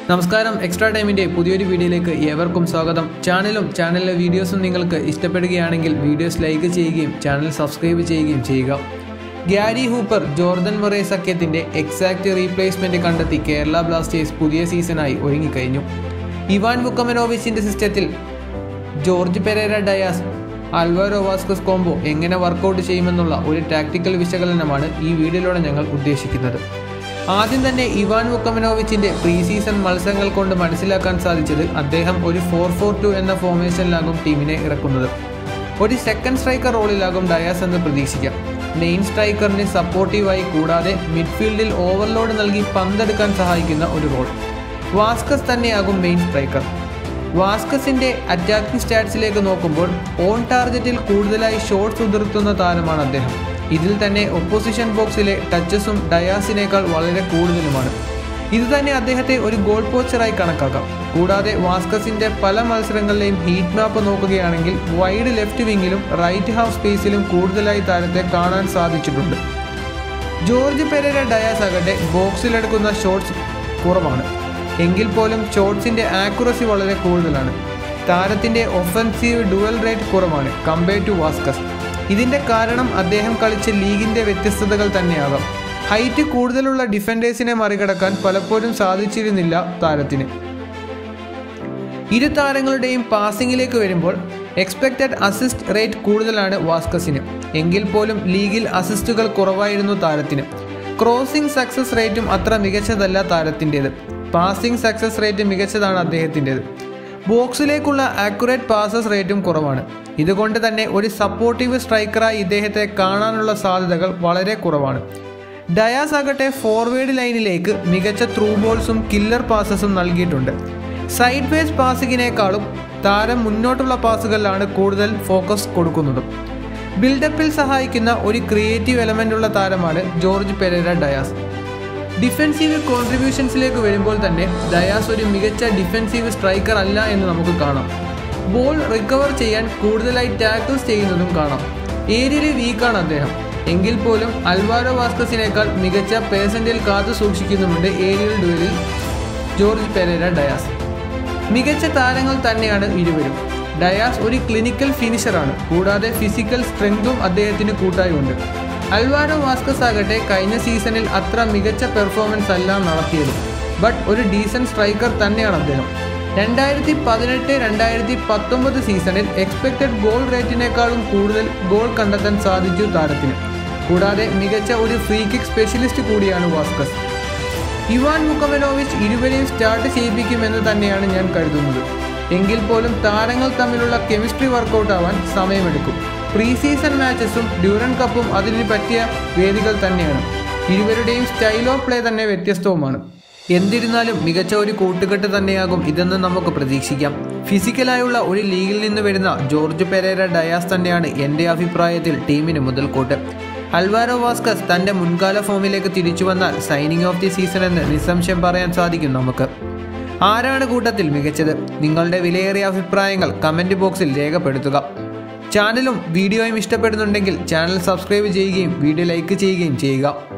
നമസ്കാരം എക്സ്ട്രാ ടൈമിന്റെ പുതിയൊരു വീഡിയോയിലേക്ക് ഏവർക്കും സ്വാഗതം ചാനലും ചാനലിലെ വീഡിയോസും നിങ്ങൾക്ക് ഇഷ്ടപ്പെടുകയാണെങ്കിൽ വീഡിയോസ് ലൈക്ക് ചെയ്യുകയും ചാനൽ സബ്സ്ക്രൈബ് ചെയ്യുകയും ചെയ്യുക ഗ്യാരി ഹൂപ്പർ ജോർദൻ മൊറേ സഖ്യത്തിന്റെ എക്സാക്ട് റീപ്ലേസ്മെന്റ് കണ്ടെത്തി കേരള ബ്ലാസ്റ്റേഴ്സ് പുതിയ സീസണായി ഒരുങ്ങിക്കഴിഞ്ഞു ഇവാൻ വുക്കമനോവിച്ചിന്റെ സിസ്റ്റത്തിൽ Jorge Pereyra Diaz Alvaro Vazquez combo എങ്ങനെ വർക്കൗട്ട് ചെയ്യുമെന്നുള്ള ഒരു ടാക്ടിക്കൽ വിശകലനമാണ് ഈ വീഡിയോയിലൂടെ ഞങ്ങൾ ഉദ്ദേശിക്കുന്നത് ആദ്യം തന്നെ ഇവാൻ വുക്കമനോവിച്ചിന്റെ പ്രീ സീസൺ മത്സരങ്ങൾ കൊണ്ട് മനസ്സിലാക്കാൻ സാധിച്ചത് അദ്ദേഹം ഒരു ഫോർ ഫോർ ടു എന്ന ഫോർമേഷനിലാകും ടീമിനെ ഇറക്കുന്നത് ഒരു സെക്കൻഡ് സ്ട്രൈക്കർ റോളിലാകും ഡയാസ് എന്ന് പ്രതീക്ഷിക്കാം മെയിൻ സ്ട്രൈക്കറിന് സപ്പോർട്ടീവായി കൂടാതെ മിഡ്ഫീൽഡിൽ ഓവർലോഡ് നൽകി പന്തെടുക്കാൻ സഹായിക്കുന്ന ഒരു റോൾ വാസ്കസ് തന്നെയാകും മെയിൻ സ്ട്രൈക്കർ വാസ്കസിന്റെ അറ്റാക്കിംഗ് സ്റ്റാറ്റ്സിലേക്ക് നോക്കുമ്പോൾ ഓൺ ടാർഗറ്റിൽ കൂടുതലായി ഷോട്ട്സ് ഉതിർത്തുന്ന താരമാണ് അദ്ദേഹം ഇതിൽ തന്നെ ഒപ്പോസിഷൻ ബോക്സിലെ ടച്ചസും ഡയാസിനേക്കാൾ വളരെ കൂടുതലുമാണ് ഇത് തന്നെ അദ്ദേഹത്തെ ഒരു ഗോൾ പോച്ചറായി കണക്കാക്കാം കൂടാതെ വാസ്കസിന്റെ പല മത്സരങ്ങളിലെയും ഹീറ്റ് മാപ്പ് നോക്കുകയാണെങ്കിൽ വൈഡ് ലെഫ്റ്റ് വിങ്ങിലും റൈറ്റ് ഹാഫ് സ്പേസിലും കൂടുതലായി താരത്തെ കാണാൻ സാധിച്ചിട്ടുണ്ട് ജോർജ് പെരേര ഡയാസ് ആകട്ടെ ബോക്സിലെടുക്കുന്ന ഷോട്ട്സ് കുറവാണ് എങ്കിൽ പോലും ഷോട്ട്സിന്റെ ആക്യുറസി വളരെ കൂടുതലാണ് താരത്തിന്റെ ഒഫൻസീവ് ഡുവൽ റേറ്റ് കുറവാണ് കമ്പയർ ടു വാസ്കസ് ഇതിന്റെ കാരണം അദ്ദേഹം കളിച്ച ലീഗിന്റെ വ്യത്യസ്തതകൾ തന്നെയാകാം ഹൈറ്റ് കൂടുതലുള്ള ഡിഫൻഡേഴ്സിനെ മറികടക്കാൻ പലപ്പോഴും സാധിച്ചിരുന്നില്ല താരത്തിന് ഇരു താരങ്ങളുടെയും പാസിംഗിലേക്ക് വരുമ്പോൾ എക്സ്പെക്റ്റഡ് അസിസ്റ്റ് റേറ്റ് കൂടുതലാണ് വാസ്കസിന് എങ്കിൽ പോലും ലീഗിൽ അസിസ്റ്റുകൾ കുറവായിരുന്നു താരത്തിന് ക്രോസിംഗ് സക്സസ് റേറ്റും അത്ര മികച്ചതല്ല താരത്തിൻ്റേത് പാസിംഗ് സക്സസ് റേറ്റ് മികച്ചതാണ് അദ്ദേഹത്തിൻ്റേത് ബോക്സിലേക്കുള്ള ആക്യുറേറ്റ് പാസസ് റേറ്റും കുറവാണ് ഇതുകൊണ്ട് തന്നെ ഒരു സപ്പോർട്ടീവ് സ്ട്രൈക്കറായി ഇദ്ദേഹത്തെ കാണാനുള്ള സാധ്യതകൾ വളരെ കുറവാണ് ഡയാസ് ആകട്ടെ ഫോർവേഡ് ലൈനിലേക്ക് മികച്ച ത്രൂ ബോൾസും കില്ലർ പാസസും നൽകിയിട്ടുണ്ട് സൈഡ് വേസ് പാസിങ്ങിനേക്കാളും താരം മുന്നോട്ടുള്ള പാസുകളിലാണ് കൂടുതൽ ഫോക്കസ് കൊടുക്കുന്നതും ബിൽഡപ്പിൽ സഹായിക്കുന്ന ഒരു ക്രിയേറ്റീവ് എലമെൻ്റ് ഉള്ള താരമാണ് ജോർജ് പെരേര ഡയാസ് ഡിഫെൻസീവ് കോൺട്രിബ്യൂഷൻസിലേക്ക് വരുമ്പോൾ തന്നെ ഡയാസ് ഒരു മികച്ച ഡിഫെൻസീവ് സ്ട്രൈക്കർ അല്ല എന്ന് നമുക്ക് കാണാം ബോൾ റിക്കവർ ചെയ്യാൻ കൂടുതലായി ടാക്കിൾസ് ചെയ്യുന്നതും കാണാം ഏരിയയിൽ വീക്കാണ് അദ്ദേഹം എങ്കിൽ പോലും അൽവാരോ വാസ്കസിനേക്കാൾ മികച്ച പേഴ്സൻറ്റിൽ കാത്തു സൂക്ഷിക്കുന്നുമുണ്ട് ഏരിയൽ ഡുവലിൽ ജോർജ് പെരേര ഡയാസ് മികച്ച താരങ്ങൾ തന്നെയാണ് ഇരുവരും ഡയാസ് ഒരു ക്ലിനിക്കൽ ഫിനിഷറാണ് കൂടാതെ ഫിസിക്കൽ സ്ട്രെങ്തും അദ്ദേഹത്തിന് കൂട്ടായുണ്ട് അൽവാരോ വാസ്കസ് ആകട്ടെ കഴിഞ്ഞ സീസണിൽ അത്ര മികച്ച പെർഫോമൻസ് അല്ല നടത്തിയത് ബട്ട് ഒരു ഡീസൻറ്റ് സ്ട്രൈക്കർ തന്നെയാണ് അദ്ദേഹം രണ്ടായിരത്തി പതിനെട്ട് രണ്ടായിരത്തി പത്തൊമ്പത് സീസണിൽ എക്സ്പെക്റ്റഡ് ഗോൾ റേറ്റിനേക്കാളും കൂടുതൽ ഗോൾ കണ്ടെത്താൻ സാധിച്ചു താരത്തിന് കൂടാതെ മികച്ച ഒരു ഫ്രീ കിക്ക് സ്പെഷ്യലിസ്റ്റ് കൂടിയാണ് വാസ്കസ് ഇവാൻ മുക്കമനോവിച്ച് ഇരുവരെയും സ്റ്റാർട്ട് ചെയ്യിപ്പിക്കുമെന്ന് തന്നെയാണ് ഞാൻ കരുതുന്നത് എങ്കിൽ പോലും താരങ്ങൾ തമ്മിലുള്ള കെമിസ്ട്രി വർക്കൗട്ട് ആവാൻ സമയമെടുക്കും പ്രീ സീസൺ മാച്ചസും ഡ്യൂറൻ കപ്പും അതിന് പറ്റിയ വേദികൾ തന്നെയാണ് ഇരുവരുടെയും സ്റ്റൈൽ ഓഫ് പ്ലേ തന്നെ വ്യത്യസ്തവുമാണ് എന്നിരുന്നാലും മികച്ച ഒരു കൂട്ടുകെട്ട് തന്നെയാകും ഇതെന്ന് നമുക്ക് പ്രതീക്ഷിക്കാം ഫിസിക്കലായുള്ള ഒരു ലീഗിൽ നിന്ന് വരുന്ന ജോർജ് പെരേര ഡയാസ് തന്നെയാണ് എൻ്റെ അഭിപ്രായത്തിൽ ടീമിന് മുതൽക്കൂട്ട് അൽവാരോ വാസ്കസ് തൻ്റെ മുൻകാല ഫോമിലേക്ക് തിരിച്ചു വന്നാൽ സൈനിങ് ഓഫ് ദി സീസൺ എന്ന് നിസ്സംശയം പറയാൻ സാധിക്കും നമുക്ക് ആരാണ് കൂട്ടത്തിൽ മികച്ചത് നിങ്ങളുടെ വിലയേറിയ അഭിപ്രായങ്ങൾ കമൻറ്റ് ബോക്സിൽ രേഖപ്പെടുത്തുക ചാനലും വീഡിയോയും ഇഷ്ടപ്പെടുന്നുണ്ടെങ്കിൽ ചാനൽ സബ്സ്ക്രൈബ് ചെയ്യുകയും വീഡിയോ ലൈക്ക് ചെയ്യുകയും ചെയ്യുക